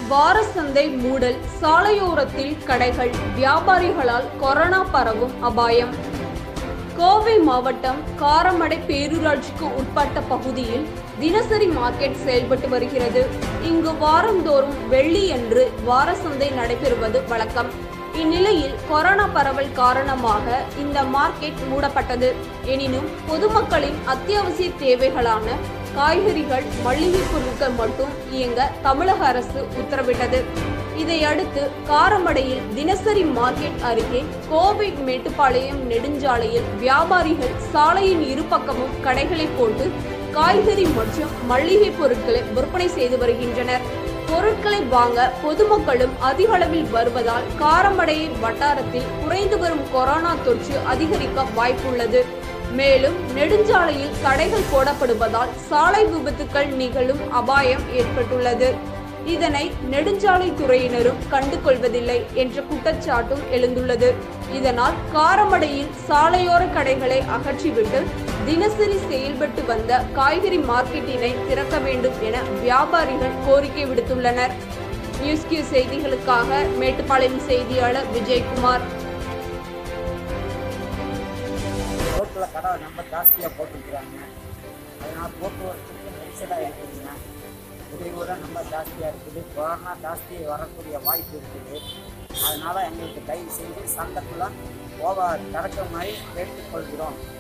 வார சந்தை மூடல் சாலையோரத்தில் கடைகள் வியாபாரிகளால் கொரோனா பரவும் அபாயம் கோவை மாவட்டம் காரமடை பேரூராட்சிக்கு உட்பட்ட பகுதியில் தினசரி மார்க்கெட் செயல்பட்டு வருகிறது இங்கு வாரந்தோறும் வெள்ளியன்று வார சந்தை நடைபெறுவது வழக்கம் இந்நிலையில் கொரோனா பரவல் காரணமாக இந்த மார்க்கெட் மூடப்பட்டது எனினும் பொதுமக்களின் அத்தியாவசிய தேவைகளான காய்கறிகள் மளிகை பொருட்கள் மட்டும் இயங்க தமிழக அரசு உத்தரவிட்டது இதையடுத்து காரமடையில் தினசரி மார்க்கெட் அருகே கோவை மேட்டுப்பாளையம் நெடுஞ்சாலையில் வியாபாரிகள் சாலையின் இருபக்கமும் கடைகளை போட்டு காய்கறி மற்றும் மளிகை பொருட்களை விற்பனை செய்து வருகின்றனர் பொருட்களை வாங்க பொதுமக்களும் அதிக அளவில் வருவதால் காரமடையை வட்டாரத்தில் குறைந்து வரும் கொரோனா தொற்று அதிகரிக்க வாய்ப்புள்ளது மேலும் நெடுஞ்சாலையில் தடைகள் போடப்படுவதால் சாலை விபத்துக்கள் நிகழும் அபாயம் ஏற்பட்டுள்ளது இதனை நெடுஞ்சாலை துறையினரும் கண்டுகொள்வதில்லை என்ற குற்றச்சாட்டும் எழுந்துள்ளது இதனால் காரமடையில் சாலையோர கடைகளை அகற்றிவிட்டு தினசரி செயல்பட்டு வந்த காய்கறி மார்க்கெட்டினை திறக்க வேண்டும் என வியாபாரிகள் கோரிக்கை விடுத்துள்ளனர் நியூஸ் கியூ செய்திகளுக்காக மேட்டுப்பாளையம் செய்தியாளர் விஜயகுமார் ரோட்டில் கடை ரொம்ப ஜாஸ்தியாக போட்டுருக்குறாங்க அதனால் போக்குவரத்துக்கு நெரிசலாக இருக்குதுங்க உதவிகளும் ரொம்ப ஜாஸ்தியாக இருக்குது கொரோனா ஜாஸ்தி வரக்கூடிய வாய்ப்பு இருக்குது அதனால் எங்களுக்கு தயவு செய்து சந்தைக்குள்ள ஓவ திறக்க மாதிரி கேட்டுக்கொள்கிறோம்